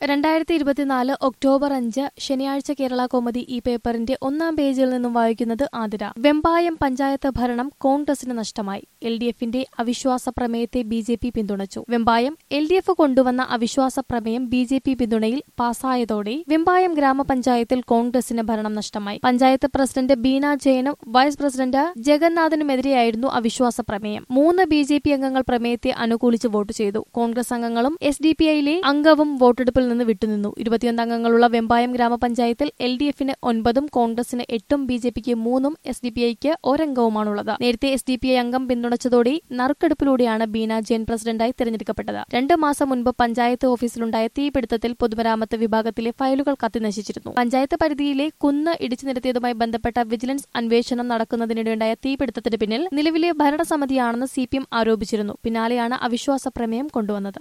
രണ്ടായിരത്തി ഇരുപത്തിനാല് ഒക്ടോബർ അഞ്ച് ശനിയാഴ്ച കേരള കോമതി ഈ പേപ്പറിന്റെ ഒന്നാം പേജിൽ നിന്നും വായിക്കുന്നത് ആതിര വെമ്പായം പഞ്ചായത്ത് ഭരണം കോൺഗ്രസിന് നഷ്ടമായി എൽ ഡി എഫിന്റെ അവിശ്വാസ പ്രമേയത്തെ ബി ജെ പി പിന്തുണച്ചു വെമ്പായം എൽ ഡി എഫ് കൊണ്ടുവന്ന അവിശ്വാസ പ്രമേയം ബി ജെ പി പിന്തുണയിൽ പാസായതോടെ വെമ്പായം ഗ്രാമപഞ്ചായത്തിൽ കോൺഗ്രസിന് ഭരണം നഷ്ടമായി പഞ്ചായത്ത് പ്രസിഡന്റ് ബീന ജയനും വൈസ് പ്രസിഡന്റ് ജഗന്നാഥിനുമെതിരെയായിരുന്നു അവിശ്വാസ പ്രമേയം മൂന്ന് ബി ജെ പി അംഗങ്ങൾ പ്രമേയത്തെ അനുകൂലിച്ച് വോട്ട് ചെയ്തു കോൺഗ്രസ് അംഗങ്ങളും എസ് ഡി പി ഐയിലെ അംഗവും വോട്ടെടുപ്പിൽ നിന്ന് വിട്ടുനിന്നു ഇരുപത്തിയൊന്ന് അംഗങ്ങളുള്ള വെമ്പായം ഗ്രാമപഞ്ചായത്തിൽ എൽ ഡി എഫിന് ഒൻപതും കോൺഗ്രസിന് എട്ടും ബി ജെ പിക്ക് മൂന്നും എസ് ഡി പി ഐക്ക് ഒരംഗവുമാണുള്ളത് നേരത്തെ എസ് ഡി പി ഐ അംഗം പിന്തുണച്ചതോടെ നറുക്കെടുപ്പിലൂടെയാണ് ബീന ജെയിൻ പ്രസിഡന്റായി തെരഞ്ഞെടുക്കപ്പെട്ടത് രണ്ട് മാസം മുൻപ് പഞ്ചായത്ത് ഓഫീസിലുണ്ടായ തീപിടുത്തത്തിൽ പൊതുമരാമത്ത് വിഭാഗത്തിലെ ഫയലുകൾ കത്തിനശിച്ചിരുന്നു പഞ്ചായത്ത് പരിധിയിലെ കുന്ന് ഇടിച്ചു നിരത്തിയതുമായി ബന്ധപ്പെട്ട വിജിലൻസ് അന്വേഷണം നടക്കുന്നതിനിടെയുണ്ടായ തീപിടുത്തത്തിന് പിന്നിൽ നിലവിലെ ഭരണസമിതിയാണെന്ന് സി പി എം ആരോപിച്ചിരുന്നു പിന്നാലെയാണ് അവിശ്വാസ പ്രമേയം കൊണ്ടുവന്നത്